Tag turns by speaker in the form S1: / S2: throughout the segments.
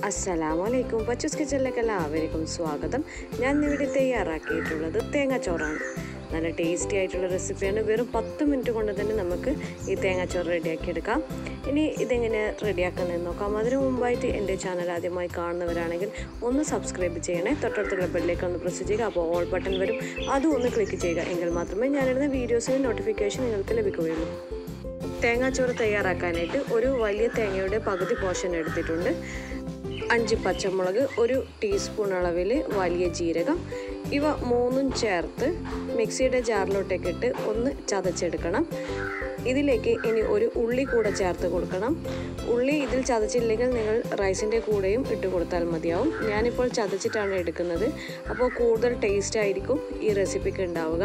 S1: അസ്സലാമു അലൈക്കും പച്ചൂസ് കിച്ചണിലേക്ക് എല്ലാവർക്കും സ്വാഗതം ഞാൻ ഇവിടെ തയ്യാറാക്കിയിട്ടുള്ളത് തേങ്ങാച്ചോറാണ് നല്ല ടേസ്റ്റി ആയിട്ടുള്ള റെസിപ്പിയാണ് വെറും പത്ത് മിനിറ്റ് കൊണ്ട് തന്നെ നമുക്ക് ഈ തേങ്ങാച്ചോറ് റെഡിയാക്കി എടുക്കാം ഇനി ഇതെങ്ങനെ റെഡിയാക്കുന്നതെന്ന് നോക്കാം അതിനു മുമ്പായിട്ട് എൻ്റെ ചാനൽ ആദ്യമായി കാണുന്നവരാണെങ്കിൽ ഒന്ന് സബ്സ്ക്രൈബ് ചെയ്യണേ തൊട്ടടുത്തുള്ള ബെല്ലേക്ക് ഒന്ന് പ്രസ് ചെയ്യുക അപ്പോൾ ഓൾ ബട്ടൺ വരും അതും ഒന്ന് ക്ലിക്ക് ചെയ്യുക എങ്കിൽ മാത്രമേ ഞാനിടുന്ന വീഡിയോസിന് നോട്ടിഫിക്കേഷൻ നിങ്ങൾക്ക് ലഭിക്കുകയുള്ളൂ തേങ്ങാച്ചോറ് തയ്യാറാക്കാനായിട്ട് ഒരു വലിയ തേങ്ങയുടെ പകുതി പോർഷൻ എടുത്തിട്ടുണ്ട് അഞ്ച് പച്ചമുളക് ഒരു ടീസ്പൂൺ അളവിൽ വലിയ ജീരകം ഇവ മൂന്നും ചേർത്ത് മിക്സിയുടെ ജാറിലോട്ടേക്ക് ഇട്ട് ഒന്ന് ചതച്ചെടുക്കണം ഇതിലേക്ക് ഇനി ഒരു ഉള്ളി കൂടെ ചേർത്ത് കൊടുക്കണം ഉള്ളി ഇതിൽ ചതച്ചില്ലെങ്കിൽ നിങ്ങൾ റൈസിൻ്റെ കൂടെയും ഇട്ട് കൊടുത്താൽ മതിയാവും ഞാനിപ്പോൾ ചതച്ചിട്ടാണ് എടുക്കുന്നത് അപ്പോൾ കൂടുതൽ ടേസ്റ്റ് ആയിരിക്കും ഈ റെസിപ്പിക്ക് ഉണ്ടാവുക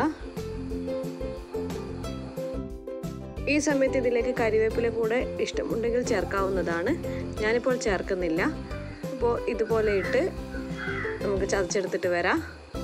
S1: ഈ സമയത്ത് ഇതിലേക്ക് കരിവേപ്പില കൂടെ ഇഷ്ടമുണ്ടെങ്കിൽ ചേർക്കാവുന്നതാണ് ഞാനിപ്പോൾ ചേർക്കുന്നില്ല അപ്പോൾ ഇതുപോലെ ഇട്ട് നമുക്ക് ചതച്ചെടുത്തിട്ട് വരാം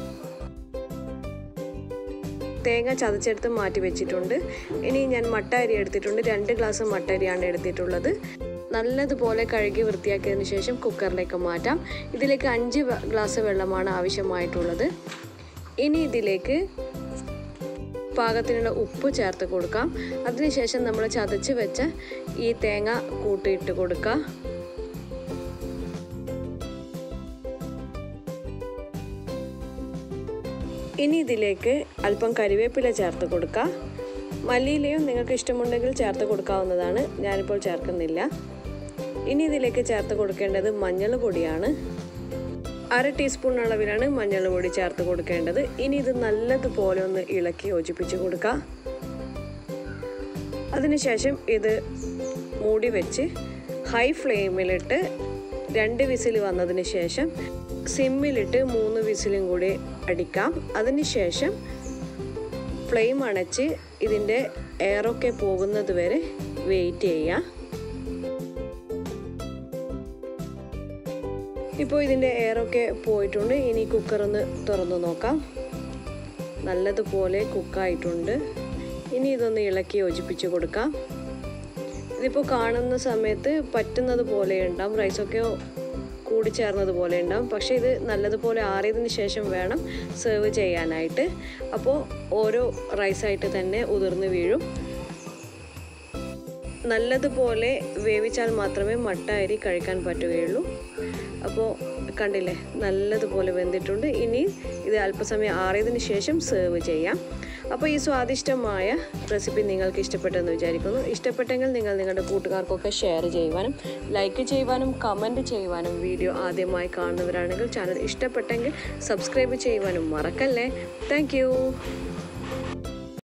S1: തേങ്ങ ചതച്ചെടുത്ത് മാറ്റി വെച്ചിട്ടുണ്ട് ഇനി ഞാൻ മട്ട അരി എടുത്തിട്ടുണ്ട് രണ്ട് ഗ്ലാസ് മട്ട അരിയാണ് എടുത്തിട്ടുള്ളത് നല്ലതുപോലെ കഴുകി വൃത്തിയാക്കിയതിന് ശേഷം കുക്കറിലേക്ക് മാറ്റാം ഇതിലേക്ക് അഞ്ച് ഗ്ലാസ് വെള്ളമാണ് ആവശ്യമായിട്ടുള്ളത് ഇനി ഇതിലേക്ക് പാകത്തിനുള്ള ഉപ്പ് ചേർത്ത് കൊടുക്കാം അതിനുശേഷം നമ്മൾ ചതച്ച് വെച്ച ഈ തേങ്ങ കൂട്ടിയിട്ട് കൊടുക്കുക ഇനി ഇതിലേക്ക് അല്പം കരിവേപ്പില ചേർത്ത് കൊടുക്കുക മല്ലിയിലയും നിങ്ങൾക്ക് ഇഷ്ടമുണ്ടെങ്കിൽ ചേർത്ത് കൊടുക്കാവുന്നതാണ് ഞാനിപ്പോൾ ചേർക്കുന്നില്ല ഇനി ഇതിലേക്ക് ചേർത്ത് കൊടുക്കേണ്ടത് മഞ്ഞൾ പൊടിയാണ് അര ടീസ്പൂൺ അളവിലാണ് മഞ്ഞൾ പൊടി ചേർത്ത് കൊടുക്കേണ്ടത് ഇനി ഇത് നല്ലതുപോലെ ഒന്ന് ഇളക്കി യോജിപ്പിച്ച് കൊടുക്കുക അതിനുശേഷം ഇത് മൂടി വെച്ച് ഹൈ ഫ്ലെയിമിലിട്ട് രണ്ട് വിസിൽ വന്നതിന് ശേഷം സിമ്മിലിട്ട് മൂന്ന് വിസിലും കൂടി അടിക്കാം അതിനുശേഷം ഫ്ലെയിം അണച്ച് ഇതിൻ്റെ എയറൊക്കെ പോകുന്നത് വരെ വെയിറ്റ് ചെയ്യാം ഇപ്പോൾ ഇതിൻ്റെ എയറൊക്കെ പോയിട്ടുണ്ട് ഇനി കുക്കറൊന്ന് തുറന്നു നോക്കാം നല്ലതുപോലെ കുക്കായിട്ടുണ്ട് ഇനി ഇതൊന്ന് ഇളക്കി യോജിപ്പിച്ച് കൊടുക്കാം ഇതിപ്പോൾ കാണുന്ന സമയത്ത് പറ്റുന്നത് പോലെ ഉണ്ടാവും റൈസൊക്കെ കൂടിച്ചേർന്നത് പോലെ ഉണ്ടാവും പക്ഷേ ഇത് നല്ലതുപോലെ ആറിയതിന് ശേഷം വേണം സെർവ് ചെയ്യാനായിട്ട് അപ്പോൾ ഓരോ റൈസായിട്ട് തന്നെ ഉതിർന്ന് വീഴും നല്ലതുപോലെ വേവിച്ചാൽ മാത്രമേ മട്ട അരി കഴിക്കാൻ പറ്റുകയുള്ളൂ അപ്പോൾ കണ്ടില്ലേ നല്ലതുപോലെ വെന്തിട്ടുണ്ട് ഇനി ഇത് അല്പസമയം ആറിയതിന് ശേഷം സെർവ് ചെയ്യാം അപ്പോൾ ഈ സ്വാദിഷ്ടമായ റെസിപ്പി നിങ്ങൾക്ക് ഇഷ്ടപ്പെട്ടെന്ന് വിചാരിക്കുന്നു ഇഷ്ടപ്പെട്ടെങ്കിൽ നിങ്ങൾ നിങ്ങളുടെ കൂട്ടുകാർക്കൊക്കെ ഷെയർ ചെയ്യുവാനും ലൈക്ക് ചെയ്യുവാനും കമൻറ്റ് ചെയ്യുവാനും വീഡിയോ ആദ്യമായി കാണുന്നവരാണെങ്കിൽ ചാനൽ ഇഷ്ടപ്പെട്ടെങ്കിൽ സബ്സ്ക്രൈബ് ചെയ്യുവാനും മറക്കല്ലേ താങ്ക്